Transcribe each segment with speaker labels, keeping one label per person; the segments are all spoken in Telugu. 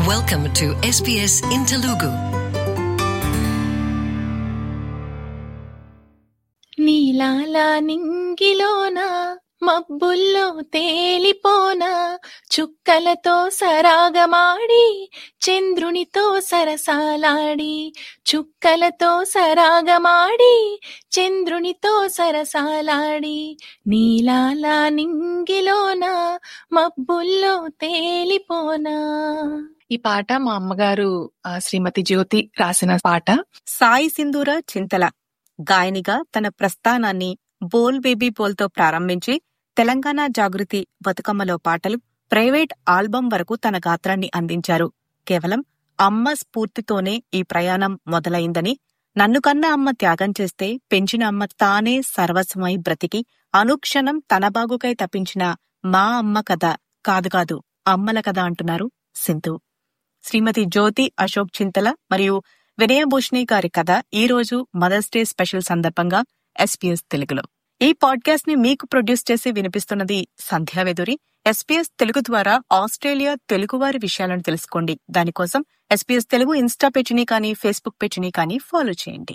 Speaker 1: Welcome to SBS in Telugu.
Speaker 2: నీలాల నింగిలోన మబ్బుల్లో తేలిపోన చుక్కలతో సరాగమాడి చంద్రునితో సరసాలాడి చుక్కలతో సరాగమాడి చంద్రునితో సరసాలాడి నీలాల నింగిలోన మబ్బుల్లో తేలిపోనా ఈ పాట మా అమ్మగారు ఆ, శ్రీమతి జ్యోతి రాసిన పాట
Speaker 3: సాయి సింధూర చింతల గాయనిగా తన ప్రస్థానాన్ని బోల్ బేబీ బోల్తో ప్రారంభించి తెలంగాణ జాగృతి బతుకమ్మలో పాటలు ప్రైవేట్ ఆల్బం వరకు తన గాత్రాన్ని అందించారు కేవలం అమ్మ స్ఫూర్తితోనే ఈ ప్రయాణం మొదలైందని నన్ను కన్న అమ్మ త్యాగం చేస్తే పెంచిన అమ్మ తానే సర్వస్వమై బ్రతికి అనుక్షణం తన బాగుకై తప్పించిన మా అమ్మ కథ కాదు కాదు అమ్మల కథ అంటున్నారు సింధు శ్రీమతి జ్యోతి అశోక్ చింతల మరియు వినయభూషణి గారి కథ ఈ రోజు మదర్స్ డే స్పెషల్ సందర్భంగా ఎస్పీఎస్ తెలుగులో ఈ పాడ్కాస్ట్ ని మీకు ప్రొడ్యూస్ చేసి వినిపిస్తున్నది సంధ్యా వెదురి ఎస్పీఎస్ తెలుగు ద్వారా ఆస్ట్రేలియా తెలుగువారి విషయాలను తెలుసుకోండి దానికోసం ఎస్పీఎస్ తెలుగు ఇన్స్టా పేజీని కానీ ఫేస్బుక్ పేజీని కానీ ఫాలో చేయండి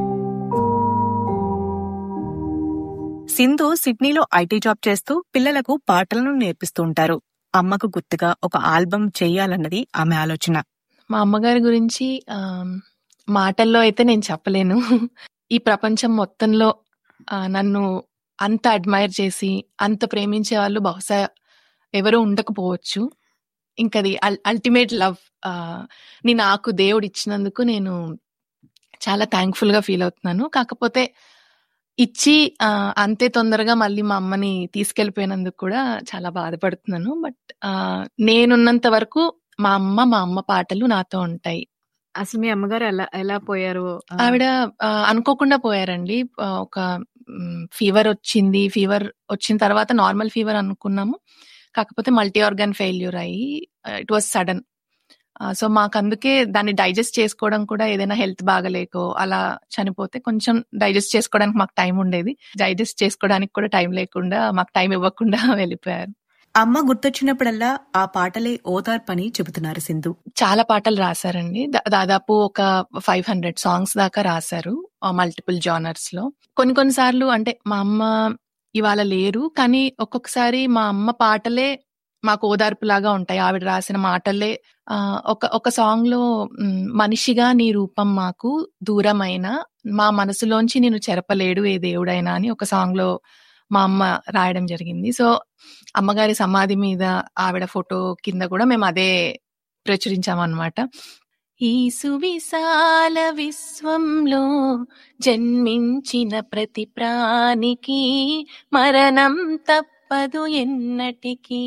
Speaker 3: సింధు సిడ్నీలో ఐటీ జాబ్ చేస్తూ పిల్లలకు పాటలను నేర్పిస్తూ ఉంటారు అమ్మకు గుర్తుగా ఒక ఆల్బం చేయాలన్నది ఆమె ఆలోచన
Speaker 2: మా అమ్మగారి గురించి ఆ, మాటల్లో అయితే నేను చెప్పలేను ఈ ప్రపంచం మొత్తంలో ఆ, నన్ను అంత అడ్మైర్ చేసి అంత ప్రేమించే వాళ్ళు బహుశా ఎవరు ఉండకపోవచ్చు ఇంకది అల్టిమేట్ లవ్ ని నాకు దేవుడు ఇచ్చినందుకు నేను చాలా థ్యాంక్ఫుల్ గా ఫీల్ అవుతున్నాను కాకపోతే ఇచ్చి ఆ, అంతే తొందరగా మళ్ళీ మా అమ్మని తీసుకెళ్లిపోయినందుకు కూడా చాలా బాధపడుతున్నాను బట్ నేనున్నంత వరకు మా అమ్మ మా అమ్మ పాటలు నాతో ఉంటాయి
Speaker 3: అసలు మీ అమ్మగారు ఎలా ఎలా పోయారు
Speaker 2: ఆవిడ ఆ, అనుకోకుండా పోయారండి ఆ, ఒక ఫీవర్ వచ్చింది ఫీవర్ వచ్చిన తర్వాత నార్మల్ ఫీవర్ అనుకున్నాము కాకపోతే మల్టీ ఆర్గాన్ ఫెయిల్యూర్ అయ్యి ఇట్ వాస్ సడన్ సో మాకు అందుకే దాన్ని డైజెస్ట్ చేసుకోవడం కూడా ఏదైనా హెల్త్ బాగలేకో అలా చనిపోతే కొంచెం డైజెస్ట్ చేసుకోవడానికి మాకు టైం ఉండేది డైజెస్ట్ చేసుకోవడానికి కూడా టైం లేకుండా మాకు టైం ఇవ్వకుండా వెళ్ళిపోయారు
Speaker 3: అమ్మ గుర్తొచ్చినప్పుడల్లా ఆ పాటలే ఓదార్పని చెబుతున్నారు సింధు
Speaker 2: చాలా పాటలు రాశారండి దా- దాదాపు ఒక ఫైవ్ హండ్రెడ్ సాంగ్స్ దాకా రాశారు మల్టిపుల్ జానర్స్ లో కొన్ని కొన్ని సార్లు అంటే మా అమ్మ ఇవాళ లేరు కానీ ఒక్కొక్కసారి మా అమ్మ పాటలే మాకు ఓదార్పులాగా ఉంటాయి ఆవిడ రాసిన మాటలే ఆ, ఒక ఒక సాంగ్ లో మ్, మనిషిగా నీ రూపం మాకు దూరమైన మా మనసులోంచి నేను చెరపలేడు ఏ దేవుడైనా అని ఒక సాంగ్ లో మా అమ్మ రాయడం జరిగింది సో అమ్మగారి సమాధి మీద ఆవిడ ఫోటో కింద కూడా మేము అదే ప్రచురించామన్నమాట ఈ సువిశాల విశ్వంలో జన్మించిన ప్రతి ప్రాణికి మరణం తప్పదు ఎన్నటికీ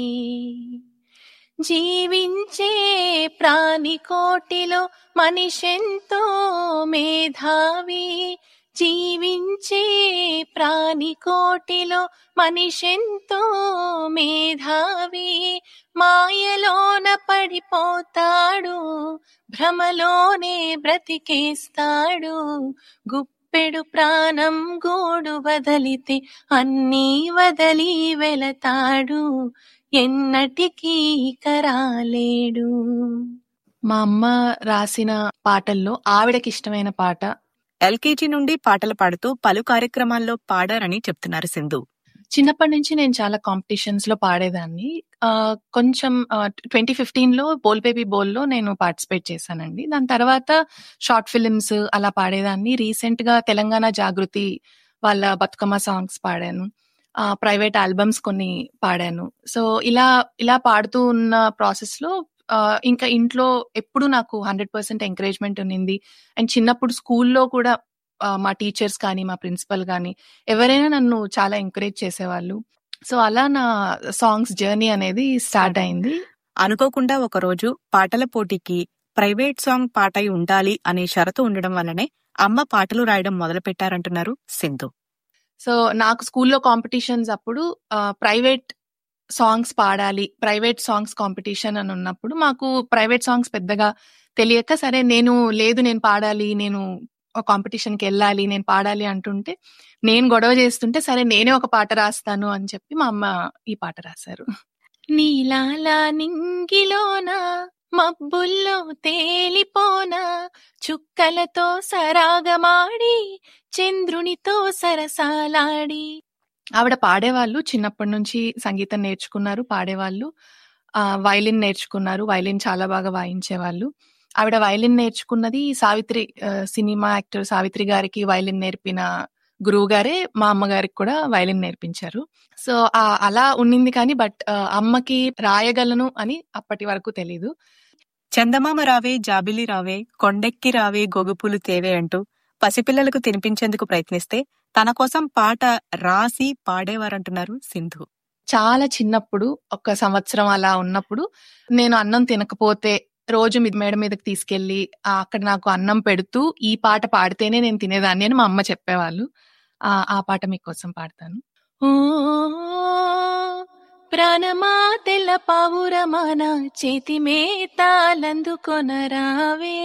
Speaker 2: జీవించే ప్రాణి కోటిలో మనిషెంతో మేధావి జీవించే ప్రాణి కోటిలో మనిషెంతో మేధావి మాయలోన పడిపోతాడు భ్రమలోనే బ్రతికేస్తాడు గుప్పెడు ప్రాణం గూడు వదలితే అన్నీ వదలి వెళతాడు ఎన్నటికీ కరాలేడు మా అమ్మ రాసిన పాటల్లో ఆవిడకి ఇష్టమైన పాట
Speaker 3: ఎల్కేజీ నుండి పాటలు పాడుతూ పలు కార్యక్రమాల్లో పాడారని చెప్తున్నారు సింధు
Speaker 2: చిన్నప్పటి నుంచి నేను చాలా కాంపిటీషన్స్ లో పాడేదాన్ని ఆ, కొంచెం ట్వంటీ ఫిఫ్టీన్ లో బోల్ బేబీ బోల్ లో నేను పార్టిసిపేట్ చేశానండి దాని తర్వాత షార్ట్ ఫిలిమ్స్ అలా పాడేదాన్ని రీసెంట్ గా తెలంగాణ జాగృతి వాళ్ళ బతుకమ్మ సాంగ్స్ పాడాను ప్రైవేట్ ఆల్బమ్స్ కొన్ని పాడాను సో ఇలా ఇలా పాడుతూ ఉన్న ప్రాసెస్ లో ఆ, ఇంకా ఇంట్లో ఎప్పుడు నాకు హండ్రెడ్ పర్సెంట్ ఎంకరేజ్మెంట్ ఉన్నింది అండ్ చిన్నప్పుడు స్కూల్లో కూడా ఆ, మా టీచర్స్ కానీ మా ప్రిన్సిపల్ కానీ ఎవరైనా నన్ను చాలా ఎంకరేజ్ చేసేవాళ్ళు సో అలా నా సాంగ్స్ జర్నీ అనేది స్టార్ట్ అయింది
Speaker 3: అనుకోకుండా ఒక రోజు పాటల పోటీకి ప్రైవేట్ సాంగ్ పాట అయి ఉండాలి అనే షరతు ఉండడం వల్లనే అమ్మ పాటలు రాయడం మొదలు పెట్టారంటున్నారు సింధు
Speaker 2: సో నాకు స్కూల్లో కాంపిటీషన్స్ అప్పుడు ప్రైవేట్ సాంగ్స్ పాడాలి ప్రైవేట్ సాంగ్స్ కాంపిటీషన్ అని ఉన్నప్పుడు మాకు ప్రైవేట్ సాంగ్స్ పెద్దగా తెలియక సరే నేను లేదు నేను పాడాలి నేను కాంపిటీషన్కి వెళ్ళాలి నేను పాడాలి అంటుంటే నేను గొడవ చేస్తుంటే సరే నేనే ఒక పాట రాస్తాను అని చెప్పి మా అమ్మ ఈ పాట రాశారు నీలాల నింగిలోన మబ్బుల్లో తేలిపోనా చుక్కలతో సరాగమాడి చంద్రునితో సరసాలాడి ఆవిడ పాడేవాళ్ళు చిన్నప్పటి నుంచి సంగీతం నేర్చుకున్నారు పాడేవాళ్ళు ఆ వైలిన్ నేర్చుకున్నారు వైలిన్ చాలా బాగా వాయించేవాళ్ళు ఆవిడ వైలిన్ నేర్చుకున్నది సావిత్రి ఆ, సినిమా యాక్టర్ సావిత్రి గారికి వైలిన్ నేర్పిన గురువు గారే మా అమ్మగారికి కూడా వైలిన్ నేర్పించారు సో ఆ అలా ఉండింది కానీ బట్ అమ్మకి రాయగలను అని అప్పటి వరకు తెలీదు
Speaker 3: చందమామ రావే జాబిలి రావే కొండెక్కి రావే గొగుపులు తేవే అంటూ పసిపిల్లలకు తినిపించేందుకు ప్రయత్నిస్తే తన కోసం పాట రాసి పాడేవారంటున్నారు సింధు
Speaker 2: చాలా చిన్నప్పుడు ఒక సంవత్సరం అలా ఉన్నప్పుడు నేను అన్నం తినకపోతే రోజు మీ మేడ మీదకి తీసుకెళ్లి ఆ, అక్కడ నాకు అన్నం పెడుతూ ఈ పాట పాడితేనే నేను తినేదాన్ని అని మా అమ్మ చెప్పేవాళ్ళు ఆ ఆ పాట మీకోసం పాడతాను ఓ ప్రాణమా తెల్ల పావురమాన చేతి మేతాలందుకొనరావే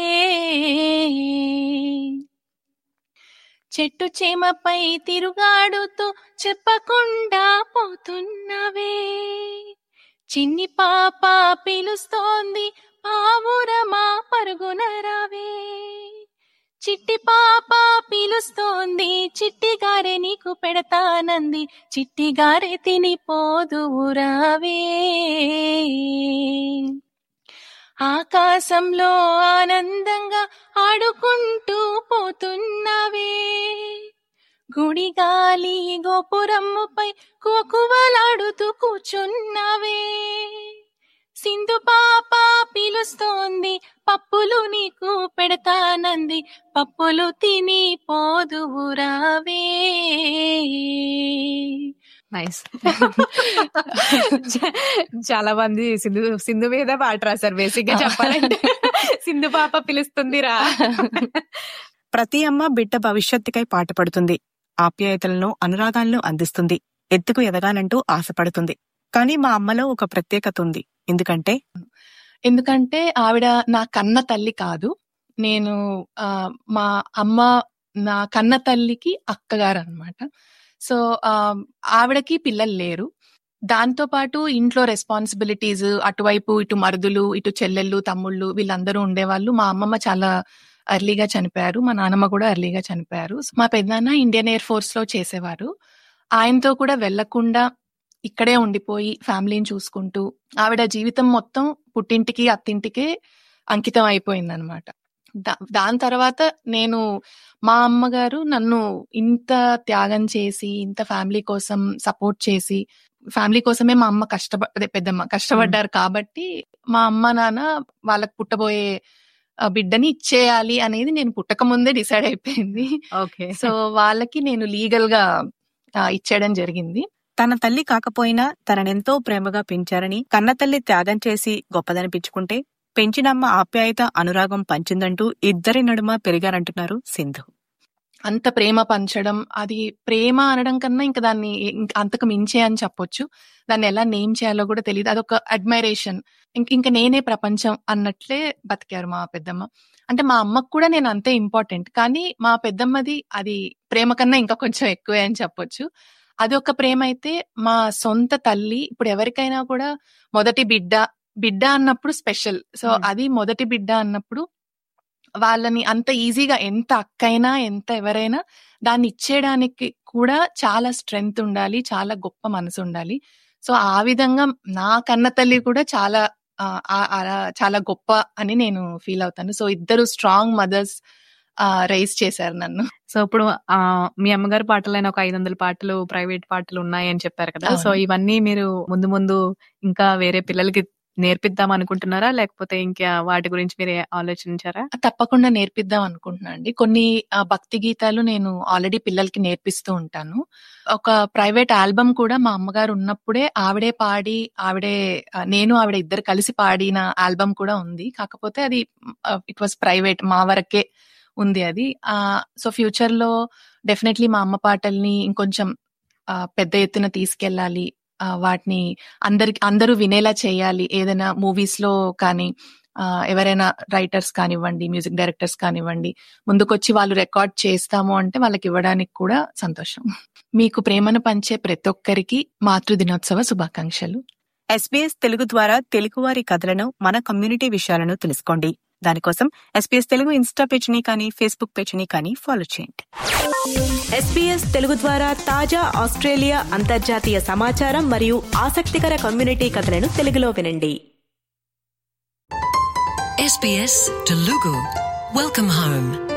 Speaker 2: చెట్టు చేమపై తిరుగాడుతూ చెప్పకుండా పోతున్నవే చిన్ని పాప పిలుస్తోంది పావురమా పరుగునరావే చిట్టి పాప పిలుస్తోంది చిట్టిగారే నీకు పెడతానంది చిట్టిగారే తిని పోదువురావే ఆకాశంలో ఆనందంగా ఆడుకుంటూ పోతున్నవే గుడి గాలి గోపురమ్ముపై కువకువలాడుతూ కూర్చున్నవే సింధు పాప పిలుస్తోంది పప్పులు నీకు పెడతానంది పప్పులు తిని పోదువురావే
Speaker 3: నైస్ చాలా మంది సింధు సింధు మీద పాట రాశారు బేసిక్ గా చెప్పాలంటే సింధు పాప పిలుస్తుందిరా ప్రతి అమ్మ బిడ్డ భవిష్యత్తుకై పాట పడుతుంది ఆప్యాయతలను అనురాగాలను అందిస్తుంది ఎత్తుకు ఎదగాలంటూ ఆశపడుతుంది కానీ మా అమ్మలో ఒక ప్రత్యేకత ఉంది ఎందుకంటే
Speaker 2: ఎందుకంటే ఆవిడ నా కన్న తల్లి కాదు నేను ఆ, మా అమ్మ నా కన్న తల్లికి అక్కగారు అనమాట సో ఆ, ఆవిడకి పిల్లలు లేరు దాంతో పాటు ఇంట్లో రెస్పాన్సిబిలిటీస్ అటువైపు ఇటు మరుదులు ఇటు చెల్లెళ్ళు తమ్ముళ్ళు వీళ్ళందరూ ఉండేవాళ్ళు మా అమ్మమ్మ చాలా ఎర్లీగా చనిపోయారు మా నాన్నమ్మ కూడా ఎర్లీగా చనిపోయారు మా పెద్దనాన్న ఇండియన్ ఎయిర్ ఫోర్స్ లో చేసేవారు ఆయనతో కూడా వెళ్లకుండా ఇక్కడే ఉండిపోయి ఫ్యామిలీని చూసుకుంటూ ఆవిడ జీవితం మొత్తం పుట్టింటికి అత్తింటికే అంకితం అయిపోయింది అనమాట దాని తర్వాత నేను మా అమ్మగారు నన్ను ఇంత త్యాగం చేసి ఇంత ఫ్యామిలీ కోసం సపోర్ట్ చేసి ఫ్యామిలీ కోసమే మా అమ్మ కష్టప అదే పెద్దమ్మ కష్టపడ్డారు కాబట్టి మా అమ్మ నాన్న వాళ్ళకి పుట్టబోయే ఆ, బిడ్డని ఇచ్చేయాలి అనేది నేను పుట్టక ముందే డిసైడ్ అయిపోయింది
Speaker 3: ఓకే
Speaker 2: సో వాళ్ళకి నేను లీగల్ గా ఆ, ఇచ్చేయడం జరిగింది
Speaker 3: తన తల్లి కాకపోయినా తననెంతో ప్రేమగా పెంచారని కన్నతల్లి త్యాగం చేసి గొప్పదనిపించుకుంటే పెంచినమ్మ ఆప్యాయత అనురాగం పంచిందంటూ ఇద్దరి నడుమ పెరిగారంటున్నారు సింధు
Speaker 2: అంత ప్రేమ పంచడం అది ప్రేమ అనడం కన్నా ఇంకా దాన్ని ఇంక అంతకు మించే అని చెప్పొచ్చు దాన్ని ఎలా నేమ్ చేయాలో కూడా తెలియదు అదొక అడ్మైరేషన్ ఇంక ఇంకా నేనే ప్రపంచం అన్నట్లే బతికారు మా పెద్దమ్మ అంటే మా అమ్మకు కూడా నేను అంతే ఇంపార్టెంట్ కానీ మా పెద్దమ్మది అది ప్రేమ కన్నా ఇంకా కొంచెం ఎక్కువే అని చెప్పొచ్చు అది ఒక ప్రేమ అయితే మా సొంత తల్లి ఇప్పుడు ఎవరికైనా కూడా మొదటి బిడ్డ బిడ్డ అన్నప్పుడు స్పెషల్ సో
Speaker 3: Hmm.
Speaker 2: అది మొదటి బిడ్డ అన్నప్పుడు వాళ్ళని అంత ఈజీగా ఎంత అక్కైనా ఎంత ఎవరైనా దాన్ని ఇచ్చేయడానికి కూడా చాలా స్ట్రెంగ్త్ ఉండాలి చాలా గొప్ప మనసు ఉండాలి సో ఆ విధంగా నా కన్న తల్లి కూడా చాలా ఆ, ఆ- అలా చాలా గొప్ప అని నేను ఫీల్ అవుతాను సో ఇద్దరు స్ట్రాంగ్ మదర్స్ రైజ్ చేశారు నన్ను
Speaker 3: సో ఇప్పుడు ఆ మీ అమ్మగారి పాటలైన ఒక ఐదు వందల పాటలు ప్రైవేట్ పాటలు ఉన్నాయి అని చెప్పారు కదా
Speaker 2: అవును.
Speaker 3: సో ఇవన్నీ మీరు ముందు ముందు ఇంకా వేరే పిల్లలకి నేర్పిద్దాం అనుకుంటున్నారా లేకపోతే ఇంకా వాటి గురించి మీరు ఆలోచించారా
Speaker 2: తప్పకుండా నేర్పిద్దాం అనుకుంటున్నా అండి కొన్ని ఆ, భక్తి గీతాలు నేను ఆల్రెడీ పిల్లలకి నేర్పిస్తూ ఉంటాను ఒక ప్రైవేట్ ఆల్బమ్ కూడా మా అమ్మగారు ఉన్నప్పుడే ఆవిడే పాడి ఆవిడే ఆ, నేను ఆవిడ ఇద్దరు కలిసి పాడిన ఆల్బమ్ కూడా ఉంది కాకపోతే అది ఇట్ వాస్ ప్రైవేట్ మా వరకే ఉంది అది ఆ సో ఫ్యూచర్ లో డెఫినెట్లీ మా అమ్మ పాటల్ని ఇంకొంచెం ఆ, పెద్ద ఎత్తున తీసుకెళ్ళాలి ఆ, వాటిని అందరికి అందరూ వినేలా చేయాలి ఏదైనా మూవీస్ లో కానీ ఆ, ఎవరైనా రైటర్స్ కానివ్వండి మ్యూజిక్ డైరెక్టర్స్ కానివ్వండి ముందుకొచ్చి వాళ్ళు రికార్డ్ చేస్తాము అంటే వాళ్ళకి ఇవ్వడానికి కూడా సంతోషం మీకు ప్రేమను పంచే ప్రతి ఒక్కరికి మాతృ దినోత్సవ శుభాకాంక్షలు
Speaker 3: ఎస్బీఎస్ తెలుగు ద్వారా తెలుగువారి కథలను మన కమ్యూనిటీ విషయాలను తెలుసుకోండి దానికోసం ఎస్బీఎస్ తెలుగు ఇన్స్టా పేజ్ని కానీ ఫేస్బుక్ పేజ్ని కానీ ఫాలో చేయండి
Speaker 4: ఎస్పీఎస్ తెలుగు ద్వారా తాజా ఆస్ట్రేలియా అంతర్జాతీయ సమాచారం మరియు ఆసక్తికర కమ్యూనిటీ కథలను తెలుగులో వినండి
Speaker 1: SBS Telugu. Welcome home.